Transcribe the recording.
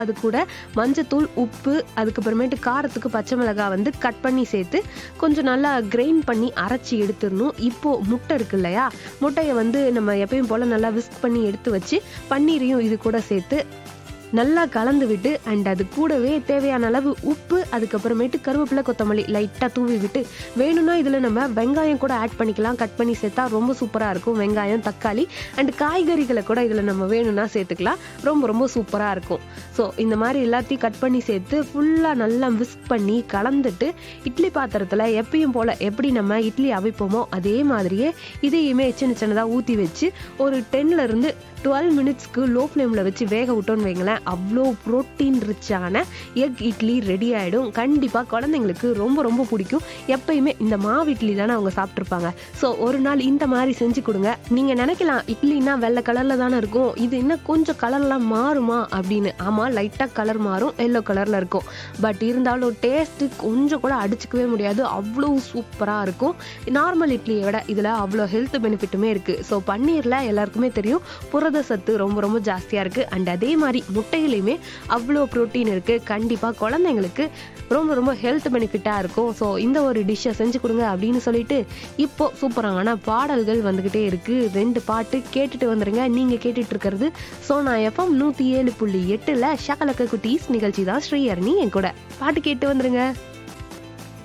அது கூட மஞ்சத்தூள் உப்பு அதுக்கப்புறமேட்டு காரத்துக்கு பச்சை மிளகாய் வந்து கட் பண்ணி சேர்த்து கொஞ்சம் நல்லா கிரைண்ட் பண்ணி அரைச்சி எடுத்துடணும் இப்போ முட்டை இருக்கு இல்லையா முட்டையை வந்து நம்ம எப்பயும் போல் நல்லா விஸ்க் பண்ணி எடுத்து வச்சு பன்னீரையும் இது கூட சேர்த்து நல்லா கலந்து விட்டு அண்ட் அது கூடவே தேவையான அளவு உப்பு அதுக்கப்புறமேட்டு கருவேப்பிலை கொத்தமல்லி லைட்டாக தூவி விட்டு வேணும்னா இதில் நம்ம வெங்காயம் கூட ஆட் பண்ணிக்கலாம் கட் பண்ணி சேர்த்தா ரொம்ப சூப்பராக இருக்கும் வெங்காயம் தக்காளி அண்ட் காய்கறிகளை கூட இதில் நம்ம வேணும்னா சேர்த்துக்கலாம் ரொம்ப ரொம்ப சூப்பராக இருக்கும் ஸோ இந்த மாதிரி எல்லாத்தையும் கட் பண்ணி சேர்த்து ஃபுல்லாக நல்லா விஸ்க் பண்ணி கலந்துட்டு இட்லி பாத்திரத்தில் எப்பயும் போல் எப்படி நம்ம இட்லி அவிப்போமோ அதே மாதிரியே இதையுமே சின்ன சின்னதாக ஊற்றி வச்சு ஒரு டென்ல இருந்து டுவெல் மினிட்ஸ்க்கு லோ ஃப்ளேமில் வச்சு வேக விட்டோன்னு வைங்களேன் அவ்வளோ ப்ரோட்டீன் ரிச்சான எக் இட்லி ரெடி ஆகிடும் கண்டிப்பாக குழந்தைங்களுக்கு ரொம்ப ரொம்ப பிடிக்கும் எப்பயுமே இந்த மாவு இட்லி தானே அவங்க சாப்பிட்ருப்பாங்க ஸோ ஒரு நாள் இந்த மாதிரி செஞ்சு கொடுங்க நீங்கள் நினைக்கலாம் இட்லினா வெள்ளை கலரில் தானே இருக்கும் இது இன்னும் கொஞ்சம் கலர்லாம் மாறுமா அப்படின்னு ஆமாம் லைட்டாக கலர் மாறும் எல்லோ கலரில் இருக்கும் பட் இருந்தாலும் டேஸ்ட்டு கொஞ்சம் கூட அடிச்சுக்கவே முடியாது அவ்வளோ சூப்பராக இருக்கும் நார்மல் இட்லியை விட இதில் அவ்வளோ ஹெல்த் பெனிஃபிட்டுமே இருக்குது ஸோ பன்னீரில் எல்லாருக்குமே தெரியும் புரத சத்து ரொம்ப ரொம்ப ஜாஸ்தியாக இருக்குது அண்ட் அதே மாதிரி முட்டையிலையுமே அவ்வளோ ப்ரோட்டீன் இருக்குது கண்டிப்பாக குழந்தைங்களுக்கு ரொம்ப ரொம்ப ஹெல்த் பெனிஃபிட்டாக இருக்கும் ஸோ இந்த ஒரு டிஷ்ஷை செஞ்சு கொடுங்க அப்படின்னு சொல்லிட்டு இப்போ சூப்பரான பாடல்கள் வந்துக்கிட்டே இருக்குது ரெண்டு பாட்டு கேட்டுட்டு வந்துருங்க நீங்கள் கேட்டுட்டு இருக்கிறது சோனா எஃப்எம் நூற்றி ஏழு புள்ளி எட்டில் ஷகலக்க குட்டீஸ் நிகழ்ச்சி தான் ஸ்ரீஹரணி என் கூட பாட்டு கேட்டு வந்துருங்க